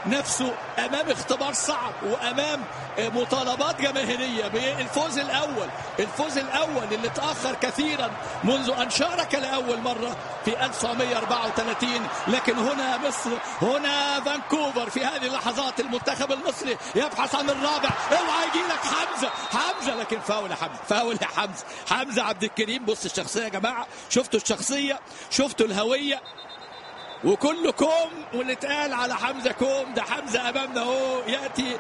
نفسه امام اختبار صعب وامام مطالبات جماهيريه بالفوز الاول الفوز الاول اللي تاخر كثيرا منذ ان شارك لاول مره في 1934 لكن هنا مصر هنا فانكوفر في هذه اللحظات المنتخب المصري يبحث عن الرابع اوعى يجي لك حمزه حمزه لكن فاول يا حمزه فاول يا حمزه حمزه عبد الكريم بص الشخصيه يا جماعه شفتوا الشخصيه شفتوا الهويه وكل كوم واللي اتقال على حمزه كوم ده حمزه امامنا اهو ياتي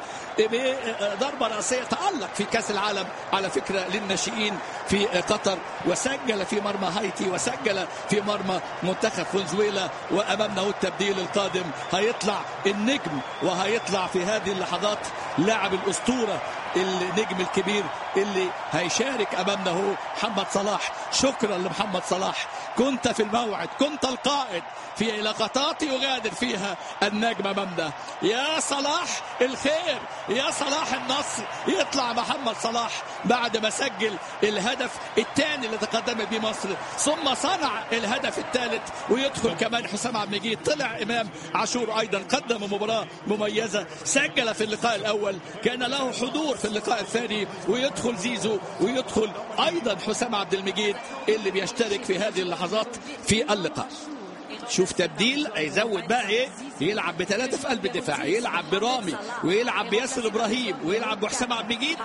بضربه راسيه تالق في كاس العالم على فكره للناشئين في قطر وسجل في مرمى هايتي وسجل في مرمى منتخب فنزويلا وامامنا اهو التبديل القادم هيطلع النجم وهيطلع في هذه اللحظات لاعب الاسطوره النجم الكبير اللي هيشارك امامنا هو محمد صلاح شكرا لمحمد صلاح كنت في الموعد كنت القائد في لقطات يغادر فيها النجم امامنا يا صلاح الخير يا صلاح النصر يطلع محمد صلاح بعد ما سجل الهدف الثاني اللي تقدمت به مصر ثم صنع الهدف الثالث ويدخل كمان حسام عبد المجيد طلع امام عاشور ايضا قدم مباراه مميزه سجل في اللقاء الاول كان له حضور في اللقاء الثاني ويدخل زيزو ويدخل ايضا حسام عبد المجيد اللي بيشترك في هذه اللحظات في اللقاء شوف تبديل هيزود بقى ايه يلعب بثلاثه في قلب الدفاع يلعب برامي ويلعب بياسر ابراهيم ويلعب بحسام عبد المجيد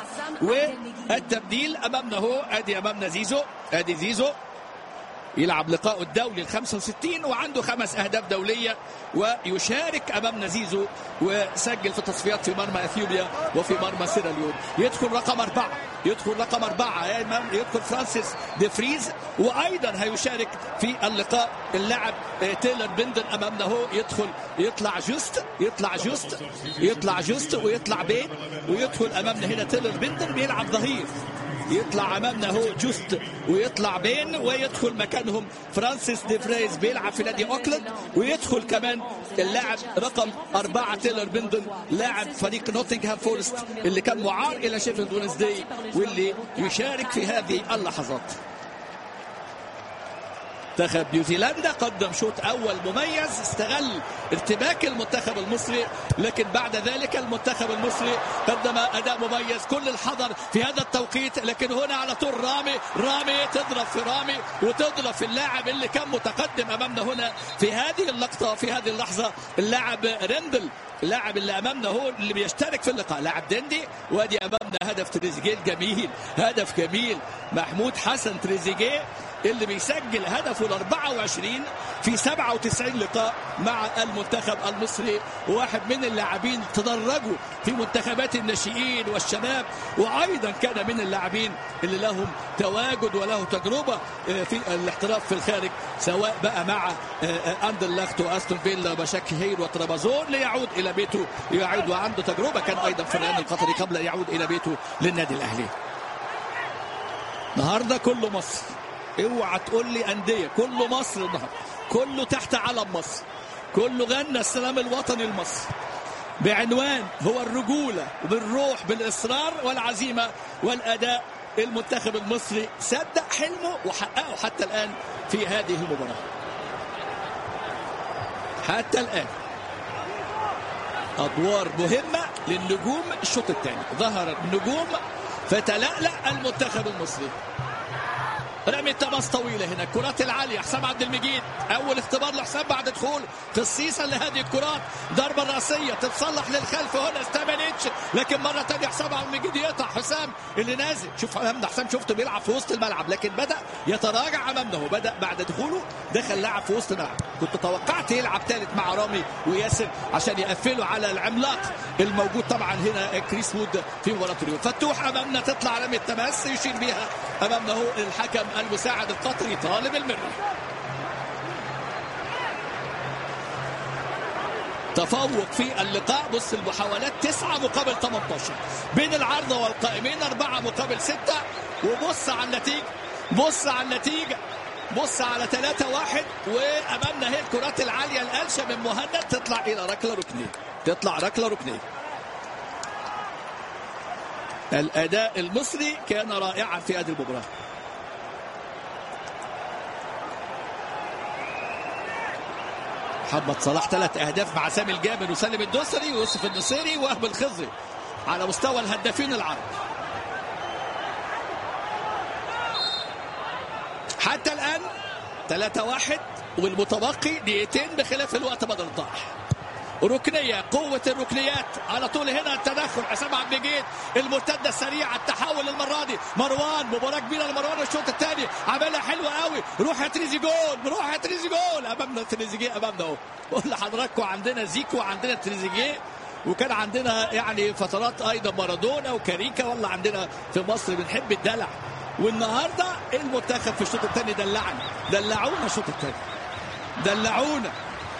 والتبديل امامنا اهو ادي امامنا زيزو ادي زيزو يلعب لقاءه الدولي ال 65 وعنده خمس اهداف دوليه ويشارك امامنا زيزو وسجل في تصفيات في مرمى اثيوبيا وفي مرمى سيراليون يدخل رقم اربعه يدخل رقم اربعه يا امام يدخل فرانسيس دي فريز وايضا هيشارك في اللقاء اللاعب تايلر بندن امامنا اهو يدخل يطلع جوست يطلع جوست يطلع جوست ويطلع بين ويدخل امامنا هنا تايلر بندن بيلعب ظهير يطلع امامنا هو جوست ويطلع بين ويدخل مكانهم فرانسيس دي فريز بيلعب في نادي اوكلاند ويدخل كمان اللاعب رقم أربعة تيلر بندن لاعب فريق نوتنغهام فورست اللي كان معار إلى شيفيلد وينزداي واللي يشارك في هذه اللحظات منتخب نيوزيلندا قدم شوط اول مميز استغل ارتباك المنتخب المصري لكن بعد ذلك المنتخب المصري قدم اداء مميز كل الحذر في هذا التوقيت لكن هنا على طول رامي رامي تضرب في رامي وتضرب في اللاعب اللي كان متقدم امامنا هنا في هذه اللقطه في هذه اللحظه اللاعب ريندل اللاعب اللي امامنا هو اللي بيشترك في اللقاء لاعب دندي وادي امامنا هدف تريزيجيه جميل هدف جميل محمود حسن تريزيجيه اللي بيسجل هدفه ال 24 في 97 لقاء مع المنتخب المصري واحد من اللاعبين تدرجوا في منتخبات الناشئين والشباب وايضا كان من اللاعبين اللي لهم تواجد وله تجربه في الاحتراف في الخارج سواء بقى مع اندرلخت واستون فيلا بشكل هير وترابازون ليعود الى بيته يعود وعنده تجربه كان ايضا في الرياض القطري قبل ان يعود الى بيته للنادي الاهلي النهارده كله مصر اوعى تقول لي انديه كله مصر النهارده كله تحت علم مصر كله غنى السلام الوطني لمصر بعنوان هو الرجوله بالروح بالاصرار والعزيمه والاداء المنتخب المصري صدق حلمه وحققه حتى الان في هذه المباراه حتى الان ادوار مهمه للنجوم الشوط الثاني ظهر النجوم فتلألأ المنتخب المصري رمي تماس طويله هنا الكرات العاليه حسام عبد المجيد اول اختبار لحسام بعد دخول خصيصا لهذه الكرات ضربه راسيه تتصلح للخلف هنا استبانيتش لكن مره ثانيه حسام عبد المجيد يقطع حسام اللي نازل شوف امامنا حسام شفته بيلعب في وسط الملعب لكن بدا يتراجع امامنا هو بدا بعد دخوله دخل لاعب في وسط الملعب كنت توقعت يلعب ثالث مع رامي وياسر عشان يقفلوا على العملاق الموجود طبعا هنا كريس وود في مباراه اليوم فتوح امامنا تطلع رمي التماس يشير بها امامنا هو الحكم المساعد القطري طالب المرة تفوق في اللقاء بص المحاولات تسعة مقابل 18 بين العارضة والقائمين أربعة مقابل ستة وبص على النتيجة بص على النتيجة بص على 3 واحد وأمامنا هي الكرات العالية القلشة من مهند تطلع إلى ركلة ركنية تطلع ركلة ركنية الأداء المصري كان رائعا في هذه المباراة محمد صلاح ثلاث اهداف مع سامي الجابر وسالم الدوسري ويوسف النصيري وهب الخضري على مستوى الهدافين العرب حتى الان 3 1 والمتبقي دقيقتين بخلاف الوقت بدل ضاع ركنيه قوه الركنيات على طول هنا التدخل حسام عبد المجيد المرتده السريعه التحول المره دي مروان مباراه كبيره لمروان الشوط الثاني عملها حلوه قوي روح يا تريزيجون روح يا تريزيجون امامنا تريزيجيه امامنا اهو بقول لحضراتكم عندنا زيكو وعندنا تريزيجيه وكان عندنا يعني فترات ايضا مارادونا وكاريكا والله عندنا في مصر بنحب الدلع والنهارده المنتخب في الشوط الثاني دلعنا دلعونا الشوط الثاني دلعونا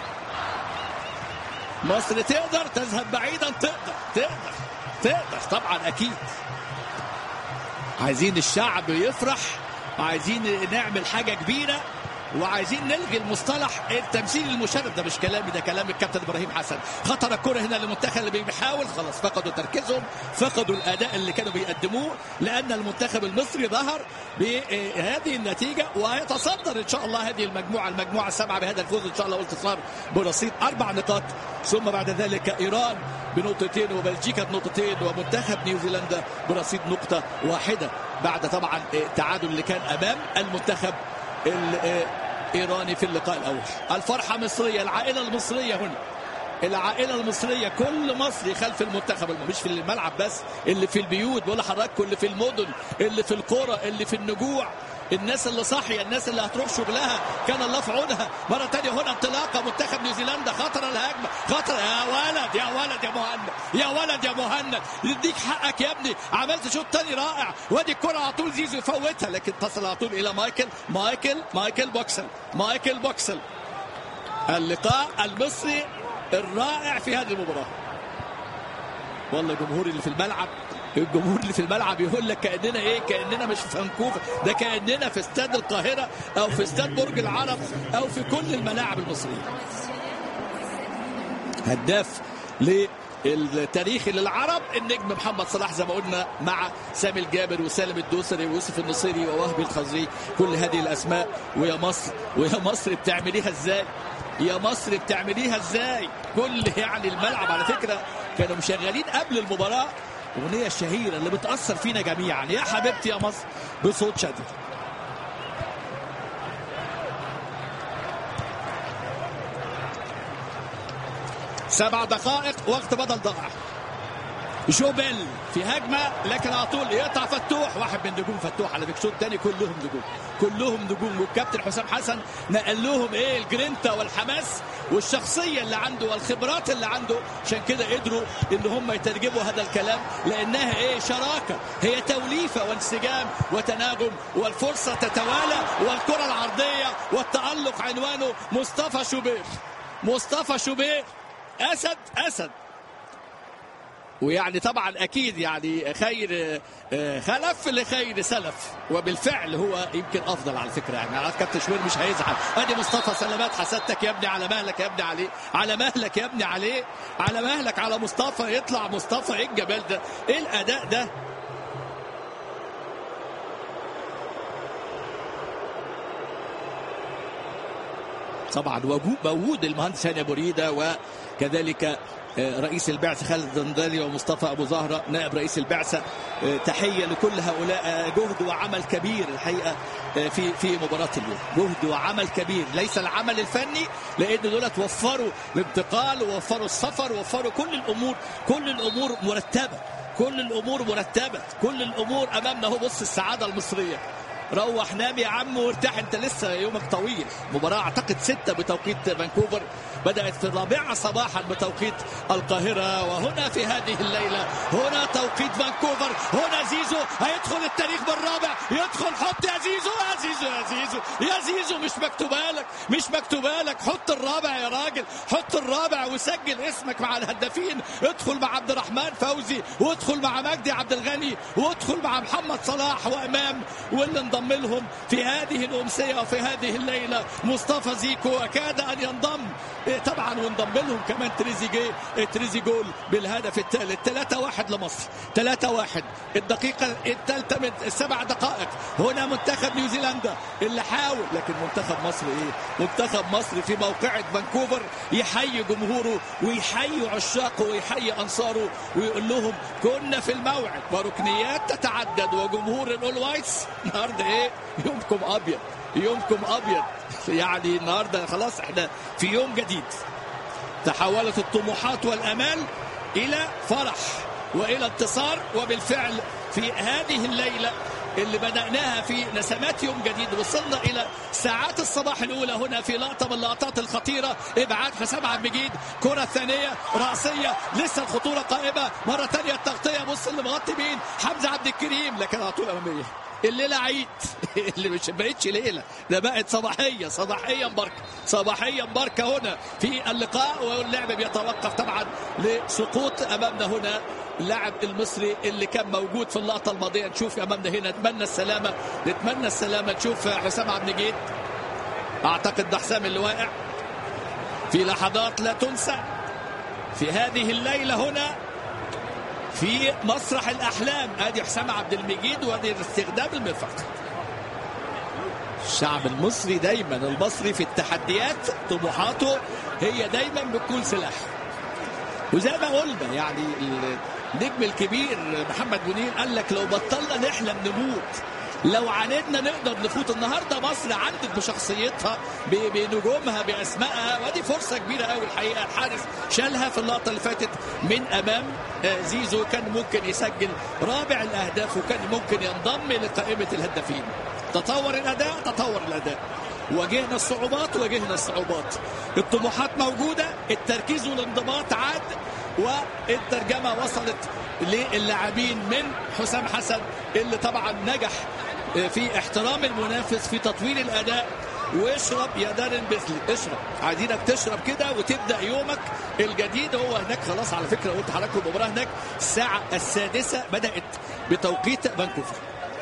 مصر تقدر تذهب بعيدا تقدر تقدر تقدر طبعا اكيد عايزين الشعب يفرح وعايزين نعمل حاجه كبيره وعايزين نلغي المصطلح التمثيل المشرف ده مش كلامي ده كلام الكابتن ابراهيم حسن خطر الكره هنا للمنتخب اللي بيحاول خلاص فقدوا تركيزهم فقدوا الاداء اللي كانوا بيقدموه لان المنتخب المصري ظهر بهذه النتيجه وهيتصدر ان شاء الله هذه المجموعه المجموعه السبعه بهذا الفوز ان شاء الله وانتصار برصيد اربع نقاط ثم بعد ذلك ايران بنقطتين وبلجيكا بنقطتين ومنتخب نيوزيلندا برصيد نقطه واحده بعد طبعا التعادل اللي كان امام المنتخب الايراني في اللقاء الاول الفرحه مصريه العائله المصريه هنا العائله المصريه كل مصري خلف المنتخب مش في الملعب بس اللي في البيوت بقول لحضراتكم اللي في المدن اللي في القرى اللي في النجوع الناس اللي صاحيه الناس اللي هتروح شغلها كان الله في عونها مره ثانيه هنا انطلاقه منتخب نيوزيلندا خطر الهجمه خطر يا ولد يا ولد يا مهند يا ولد يا مهند يديك حقك يا ابني عملت شوط ثاني رائع وادي الكره على طول زيزو يفوتها لكن تصل على طول الى مايكل مايكل مايكل بوكسل مايكل بوكسل اللقاء المصري الرائع في هذه المباراه والله الجمهور اللي في الملعب الجمهور اللي في الملعب يقول لك كاننا ايه كاننا مش في فانكوفر ده كاننا في استاد القاهره او في استاد برج العرب او في كل الملاعب المصريه هداف للتاريخ للعرب النجم محمد صلاح زي ما قلنا مع سامي الجابر وسالم الدوسري ويوسف النصيري ووهبي الخزري كل هذه الاسماء ويا مصر ويا مصر بتعمليها ازاي يا مصر بتعمليها ازاي كل يعني الملعب على فكره كانوا مشغلين قبل المباراه الاغنيه الشهيره اللي بتاثر فينا جميعا يا حبيبتي يا مصر بصوت شديد سبع دقائق وقت بدل ضائع جوبيل في هجمه لكن على طول يقطع فتوح واحد من نجوم فتوح على فكره الشوط الثاني كلهم نجوم كلهم نجوم والكابتن حسام حسن نقل لهم ايه الجرينتا والحماس والشخصيه اللي عنده والخبرات اللي عنده عشان كده قدروا ان هم يترجموا هذا الكلام لانها ايه شراكه هي توليفه وانسجام وتناغم والفرصه تتوالى والكره العرضيه والتالق عنوانه مصطفى شوبير مصطفى شوبير اسد اسد ويعني طبعا اكيد يعني خير خلف لخير سلف وبالفعل هو يمكن افضل على فكره يعني على كابتن شوير مش هيزعل ادي مصطفى سلامات حسدتك يا ابني على مهلك يا ابني عليه على مهلك يا ابني عليه على مهلك على مصطفى يطلع مصطفى ايه الجمال ده ايه الاداء ده طبعا وجود المهندس هاني ابو ريده وكذلك رئيس البعثة خالد الدندلي ومصطفى أبو زهرة نائب رئيس البعثة تحية لكل هؤلاء جهد وعمل كبير الحقيقة في في مباراة اليوم جهد وعمل كبير ليس العمل الفني لأن دول وفروا الانتقال ووفروا السفر ووفروا كل الأمور كل الأمور مرتبة كل الأمور مرتبة كل الأمور أمامنا هو بص السعادة المصرية روح نام يا عم وارتاح انت لسه يومك طويل مباراة اعتقد ستة بتوقيت فانكوفر بدأت في الرابعة صباحا بتوقيت القاهرة وهنا في هذه الليلة هنا توقيت فانكوفر هنا زيزو هيدخل التاريخ بالرابع يدخل حط يا زيزو يا زيزو يا زيزو يا زيزو مش مكتوبة لك مش مكتوبة لك حط الرابع يا راجل حط الرابع وسجل اسمك مع الهدافين ادخل مع عبد الرحمن فوزي وادخل مع مجدي عبد الغني وادخل مع محمد صلاح وامام واللي انضم لهم في هذه الامسيه وفي هذه الليله مصطفى زيكو وكاد ان ينضم إيه طبعا وانضم لهم كمان تريزيجي إيه تريزيجول بالهدف الثالث 3 1 لمصر 3 1 الدقيقه الثالثه من السبع دقائق هنا منتخب نيوزيلندا اللي حاول لكن منتخب مصر ايه منتخب مصر في موقعة فانكوفر يحيي جمهوره ويحيي عشاقه ويحيي انصاره ويقول لهم كنا في الموعد وركنيات تتعدد وجمهور الاول وايتس النهارده ايه يومكم ابيض يومكم ابيض يعني النهارده خلاص احنا في يوم جديد تحولت الطموحات والامال الى فرح والى انتصار وبالفعل في هذه الليله اللي بدأناها في نسمات يوم جديد وصلنا إلى ساعات الصباح الأولى هنا في لقطة من اللقطات الخطيرة إبعاد حسام عبد المجيد كرة ثانية رأسية لسه الخطورة قائمة مرة ثانية التغطية بص اللي مغطي مين حمزة عبد الكريم لكن على طول أمامية الليله عيد اللي مش بقتش ليله ده بقت صباحيه صباحيه مباركه صباحيه مباركه هنا في اللقاء واللعب بيتوقف طبعا لسقوط امامنا هنا اللاعب المصري اللي كان موجود في اللقطه الماضيه نشوف امامنا هنا نتمنى السلامه نتمنى السلامه نشوف حسام عبد المجيد اعتقد ده حسام اللي واقع في لحظات لا تنسى في هذه الليله هنا في مسرح الاحلام ادي حسام عبد المجيد وادي استخدام المرفق الشعب المصري دايما المصري في التحديات طموحاته هي دايما بتكون سلاح وزي ما قلنا يعني النجم الكبير محمد منير قال لك لو بطلنا نحلم نموت لو عاندنا نقدر نفوت النهارده مصر عدت بشخصيتها بنجومها باسمائها ودي فرصه كبيره قوي الحقيقه الحارس شالها في اللقطه اللي فاتت من امام زيزو كان ممكن يسجل رابع الاهداف وكان ممكن ينضم لقائمه الهدافين تطور الاداء تطور الاداء واجهنا الصعوبات واجهنا الصعوبات الطموحات موجوده التركيز والانضباط عاد والترجمه وصلت للاعبين من حسام حسن اللي طبعا نجح في احترام المنافس في تطوير الاداء واشرب يا دارن بيثلي اشرب عايزينك تشرب كده وتبدا يومك الجديد هو هناك خلاص على فكره قلت حضراتكم المباراه هناك الساعه السادسه بدات بتوقيت فانكوفر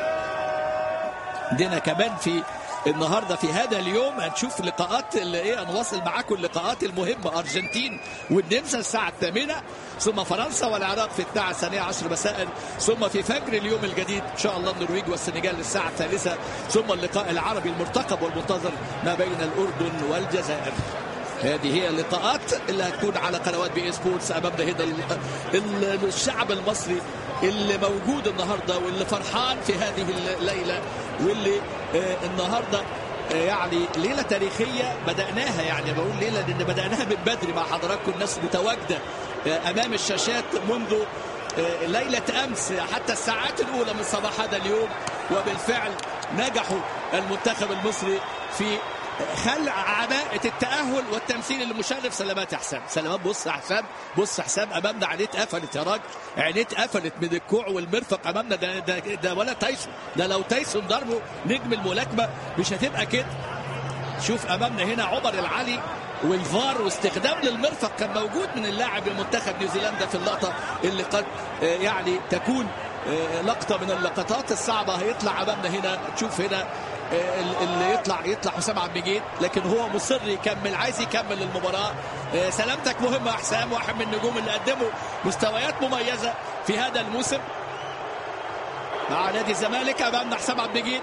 عندنا كمان في النهارده في هذا اليوم هنشوف لقاءات اللي ايه هنواصل معاكم اللقاءات المهمه ارجنتين والنمسا الساعه الثامنه ثم فرنسا والعراق في الساعه الثانيه عشر مساء ثم في فجر اليوم الجديد ان شاء الله النرويج والسنغال الساعه الثالثه ثم اللقاء العربي المرتقب والمنتظر ما بين الاردن والجزائر هذه هي اللقاءات اللي هتكون على قنوات بي سبورتس امامنا هنا الشعب المصري اللي موجود النهارده واللي فرحان في هذه الليله واللي آه النهارده آه يعني ليله تاريخيه بداناها يعني بقول ليله لان بداناها من بدري مع حضراتكم الناس متواجده آه امام الشاشات منذ ليله امس حتى الساعات الاولى من صباح هذا اليوم وبالفعل نجحوا المنتخب المصري في خلع عباءة التأهل والتمثيل المشرف سلامات يا حسام سلامات بص يا حسام بص حسام أمامنا عينيه اتقفلت يا راجل عينيه اتقفلت من الكوع والمرفق أمامنا ده ده, ده ولا تايسون ده لو تايسون ضربه نجم الملاكمة مش هتبقى كده شوف أمامنا هنا عمر العلي والفار واستخدام للمرفق كان موجود من اللاعب المنتخب نيوزيلندا في اللقطة اللي قد يعني تكون لقطة من اللقطات الصعبة هيطلع أمامنا هنا تشوف هنا اللي يطلع يطلع حسام عبد المجيد لكن هو مصر يكمل عايز يكمل المباراه سلامتك مهمه يا حسام واحد من النجوم اللي قدموا مستويات مميزه في هذا الموسم مع نادي الزمالك امامنا حسام عبد المجيد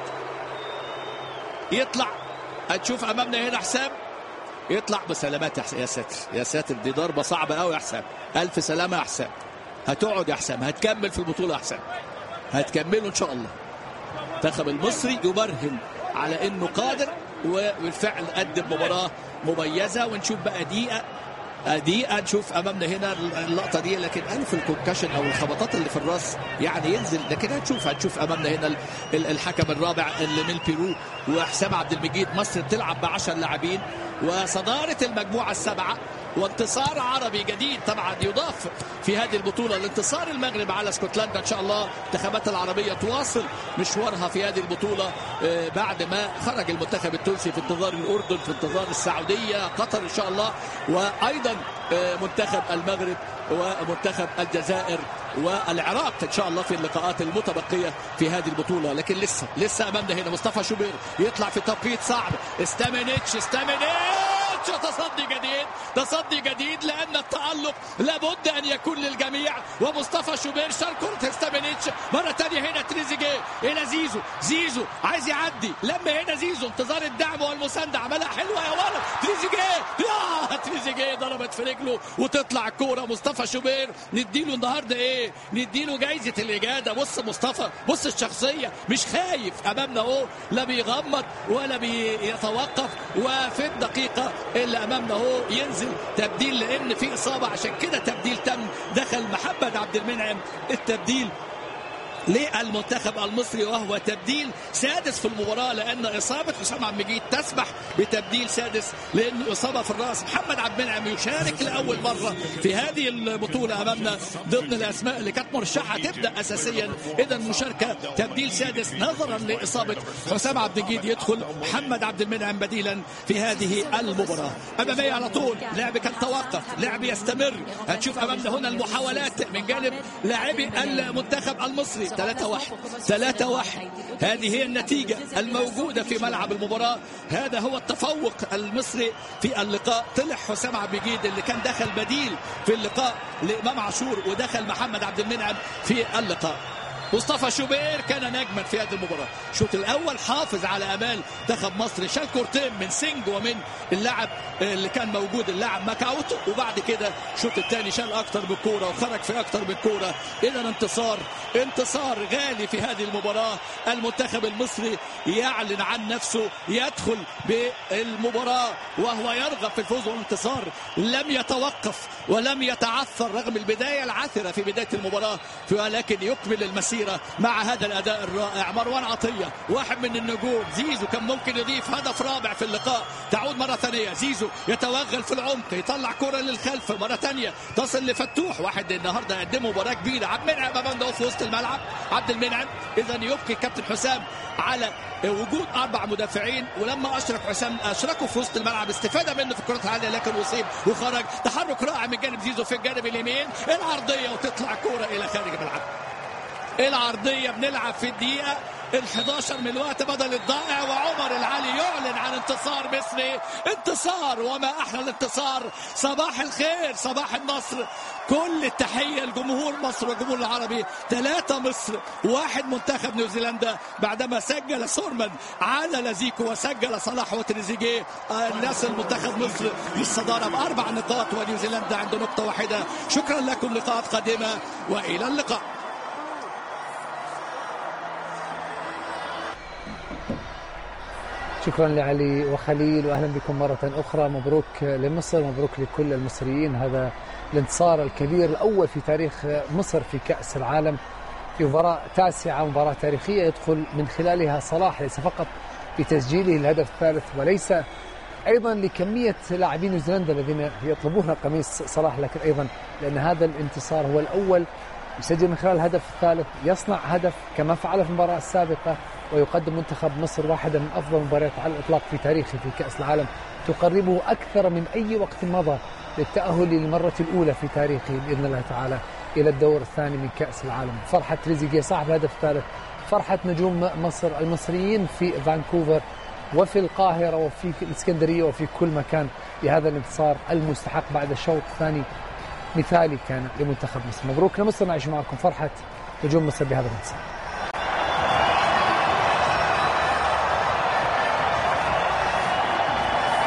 يطلع هتشوف امامنا هنا حسام يطلع بسلامات يا حسام يا ساتر يا ساتر دي ضربه صعبه قوي يا حسام الف سلامه يا حسام هتقعد يا حسام هتكمل في البطوله يا حسام هتكملوا ان شاء الله المنتخب المصري يبرهن على انه قادر وبالفعل قدم مباراه مميزه ونشوف بقى دقيقه دقيقه نشوف امامنا هنا اللقطه دي لكن الف الكونكشن او الخبطات اللي في الراس يعني ينزل لكن هتشوف هتشوف امامنا هنا الحكم الرابع اللي من بيرو وحسام عبد المجيد مصر بتلعب ب 10 لاعبين وصداره المجموعه السبعه وانتصار عربي جديد طبعا يضاف في هذه البطولة الانتصار المغرب على اسكتلندا إن شاء الله المنتخبات العربية تواصل مشوارها في هذه البطولة بعد ما خرج المنتخب التونسي في انتظار الأردن في انتظار السعودية قطر إن شاء الله وأيضا منتخب المغرب ومنتخب الجزائر والعراق ان شاء الله في اللقاءات المتبقيه في هذه البطوله لكن لسه لسه امامنا هنا مصطفى شوبير يطلع في توقيت صعب استامينيتش استامينيتش تصدي جديد تصدي جديد لان التالق لابد ان يكون للجميع ومصطفى شوبير شال كره استامينيتش مره ثانيه هنا تريزيجيه الى زيزو زيزو عايز يعدي لما هنا زيزو انتظار الدعم والمسانده عملها حلوه يا ولد تريزيجيه يا تريزيجيه ضربت في رجله وتطلع الكوره مصطفى شوبير نديله النهارده ايه نديله جايزه الاجاده بص مصطفى بص الشخصيه مش خايف امامنا اهو لا بيغمض ولا بيتوقف وفي الدقيقه اللي امامنا اهو ينزل تبديل لان في اصابه عشان كده تبديل تم دخل محمد عبد المنعم التبديل للمنتخب المصري وهو تبديل سادس في المباراه لان اصابه حسام عبد المجيد تسمح بتبديل سادس لانه اصابه في الراس محمد عبد المنعم يشارك لاول مره في هذه البطوله امامنا ضمن الاسماء اللي كانت مرشحه تبدا اساسيا اذا مشاركه تبديل سادس نظرا لاصابه حسام عبد المجيد يدخل محمد عبد المنعم بديلا في هذه المباراه اماميه على طول لعب كان توقف لعب يستمر هتشوف امامنا هنا المحاولات من جانب لاعبي المنتخب المصري 3 1 3 1 هذه هي النتيجة الموجودة في ملعب المباراة هذا هو التفوق المصري في اللقاء طلع حسام عبد المجيد اللي كان دخل بديل في اللقاء لإمام عاشور ودخل محمد عبد المنعم في اللقاء مصطفى شوبير كان نجما في هذه المباراه الشوط الاول حافظ على امال منتخب مصر شال كورتين من سينج ومن اللاعب اللي كان موجود اللاعب ماكاوتو وبعد كده الشوط الثاني شال اكتر بالكوره وخرج في اكتر بالكوره اذا انتصار انتصار غالي في هذه المباراه المنتخب المصري يعلن عن نفسه يدخل بالمباراه وهو يرغب في الفوز والانتصار لم يتوقف ولم يتعثر رغم البدايه العثره في بدايه المباراه ولكن يكمل المسيره المسيرة مع هذا الأداء الرائع مروان عطية واحد من النجوم زيزو كان ممكن يضيف هدف رابع في اللقاء تعود مرة ثانية زيزو يتوغل في العمق يطلع كرة للخلف مرة ثانية تصل لفتوح واحد النهاردة قدم مباراة كبيرة عبد المنعم أمام في وسط الملعب عبد المنعم إذا يبقي كابتن حسام على وجود اربع مدافعين ولما اشرك حسام اشركوا في وسط الملعب استفاده منه في الكرات العاليه لكن اصيب وخرج تحرك رائع من جانب زيزو في الجانب اليمين العرضيه وتطلع كوره الى خارج الملعب العرضية بنلعب في الدقيقة ال11 من الوقت بدل الضائع وعمر العلي يعلن عن انتصار مصري انتصار وما احلى الانتصار صباح الخير صباح النصر كل التحيه لجمهور مصر والجمهور العربي ثلاثة مصر واحد منتخب نيوزيلندا بعدما سجل سورمان على لازيكو وسجل صلاح وتريزيجيه الناس المنتخب مصر للصدارة بأربع نقاط ونيوزيلندا عنده نقطة واحدة شكرا لكم لقاءات قادمة وإلى اللقاء شكرا لعلي وخليل واهلا بكم مره اخرى مبروك لمصر مبروك لكل المصريين هذا الانتصار الكبير الاول في تاريخ مصر في كاس العالم في مباراه تاسعه مباراه تاريخيه يدخل من خلالها صلاح ليس فقط بتسجيله الهدف الثالث وليس ايضا لكميه لاعبين نيوزيلندا الذين يطلبون قميص صلاح لكن ايضا لان هذا الانتصار هو الاول يسجل من خلال الهدف الثالث يصنع هدف كما فعل في المباراه السابقه ويقدم منتخب مصر واحدة من أفضل المباريات على الإطلاق في تاريخه في كأس العالم تقربه أكثر من أي وقت مضى للتأهل للمرة الأولى في تاريخه بإذن الله تعالى إلى الدور الثاني من كأس العالم فرحة تريزيجيه صاحب الهدف الثالث فرحة نجوم مصر المصريين في فانكوفر وفي القاهرة وفي الإسكندرية وفي كل مكان بهذا الانتصار المستحق بعد الشوط الثاني مثالي كان لمنتخب مصر مبروك لمصر نعيش معكم فرحة نجوم مصر بهذا الانتصار